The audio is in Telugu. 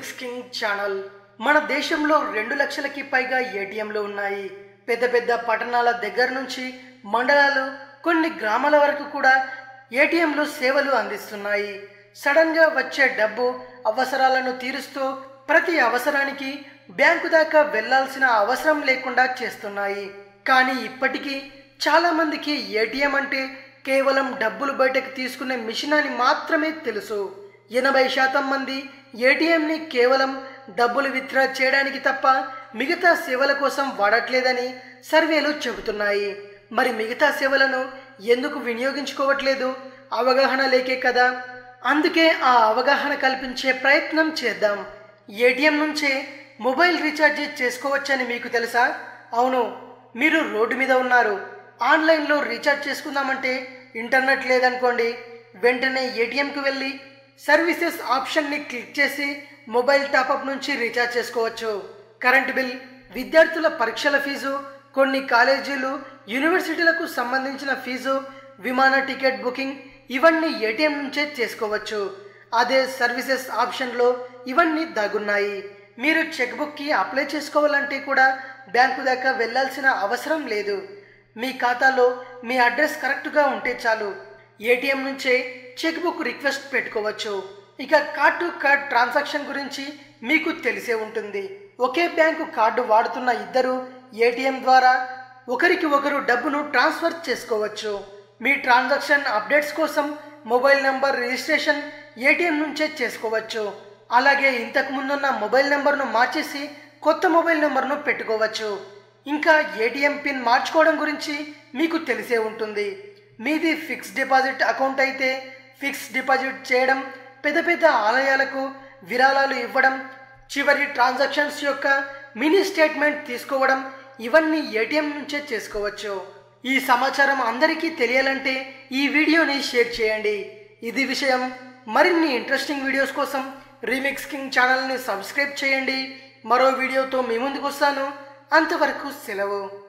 రీమిక్స్ కింగ్ ఛానల్ మన దేశంలో రెండు లక్షలకి పైగా ఏటీఎంలు ఉన్నాయి పెద్ద పెద్ద పట్టణాల దగ్గర నుంచి మండలాలు కొన్ని గ్రామాల వరకు కూడా ఏటీఎంలు సేవలు అందిస్తున్నాయి సడన్ గా వచ్చే డబ్బు అవసరాలను తీరుస్తూ ప్రతి అవసరానికి బ్యాంకు దాకా వెళ్లాల్సిన అవసరం లేకుండా చేస్తున్నాయి కానీ ఇప్పటికీ చాలా మందికి ఏటీఎం అంటే కేవలం డబ్బులు బయటకు తీసుకునే మిషన్ అని మాత్రమే తెలుసు ఎనభై శాతం మంది ఏటీఎంని కేవలం డబ్బులు విత్డ్రా చేయడానికి తప్ప మిగతా సేవల కోసం వాడట్లేదని సర్వేలు చెబుతున్నాయి మరి మిగతా సేవలను ఎందుకు వినియోగించుకోవట్లేదు అవగాహన లేకే కదా అందుకే ఆ అవగాహన కల్పించే ప్రయత్నం చేద్దాం ఏటీఎం నుంచే మొబైల్ రీఛార్జ్ చేసుకోవచ్చని మీకు తెలుసా అవును మీరు రోడ్డు మీద ఉన్నారు ఆన్లైన్లో రీఛార్జ్ చేసుకుందామంటే ఇంటర్నెట్ లేదనుకోండి వెంటనే ఏటీఎంకి వెళ్ళి సర్వీసెస్ ఆప్షన్ని క్లిక్ చేసి మొబైల్ టాపప్ నుంచి రీఛార్జ్ చేసుకోవచ్చు కరెంట్ బిల్ విద్యార్థుల పరీక్షల ఫీజు కొన్ని కాలేజీలు యూనివర్సిటీలకు సంబంధించిన ఫీజు విమాన టికెట్ బుకింగ్ ఇవన్నీ ఏటీఎం నుంచే చేసుకోవచ్చు అదే సర్వీసెస్ ఆప్షన్లో ఇవన్నీ దాగున్నాయి మీరు చెక్ బుక్కి అప్లై చేసుకోవాలంటే కూడా బ్యాంకు దాకా వెళ్ళాల్సిన అవసరం లేదు మీ ఖాతాలో మీ అడ్రస్ కరెక్ట్గా ఉంటే చాలు ఏటీఎం నుంచే చెక్ బుక్ రిక్వెస్ట్ పెట్టుకోవచ్చు ఇక కార్డ్ టు కార్డ్ ట్రాన్సాక్షన్ గురించి మీకు తెలిసే ఉంటుంది ఒకే బ్యాంకు కార్డు వాడుతున్న ఇద్దరు ఏటీఎం ద్వారా ఒకరికి ఒకరు డబ్బును ట్రాన్స్ఫర్ చేసుకోవచ్చు మీ ట్రాన్సాక్షన్ అప్డేట్స్ కోసం మొబైల్ నంబర్ రిజిస్ట్రేషన్ ఏటీఎం నుంచే చేసుకోవచ్చు అలాగే ఇంతకు ముందున్న మొబైల్ నెంబర్ను మార్చేసి కొత్త మొబైల్ నెంబర్ను పెట్టుకోవచ్చు ఇంకా ఏటీఎం పిన్ మార్చుకోవడం గురించి మీకు తెలిసే ఉంటుంది మీది ఫిక్స్ డిపాజిట్ అకౌంట్ అయితే ఫిక్స్ డిపాజిట్ చేయడం పెద్ద పెద్ద ఆలయాలకు విరాళాలు ఇవ్వడం చివరి ట్రాన్సాక్షన్స్ యొక్క మినీ స్టేట్మెంట్ తీసుకోవడం ఇవన్నీ ఏటీఎం నుంచే చేసుకోవచ్చు ఈ సమాచారం అందరికీ తెలియాలంటే ఈ వీడియోని షేర్ చేయండి ఇది విషయం మరిన్ని ఇంట్రెస్టింగ్ వీడియోస్ కోసం రీమిక్స్ కింగ్ ఛానల్ని సబ్స్క్రైబ్ చేయండి మరో వీడియోతో మీ ముందుకు వస్తాను అంతవరకు సెలవు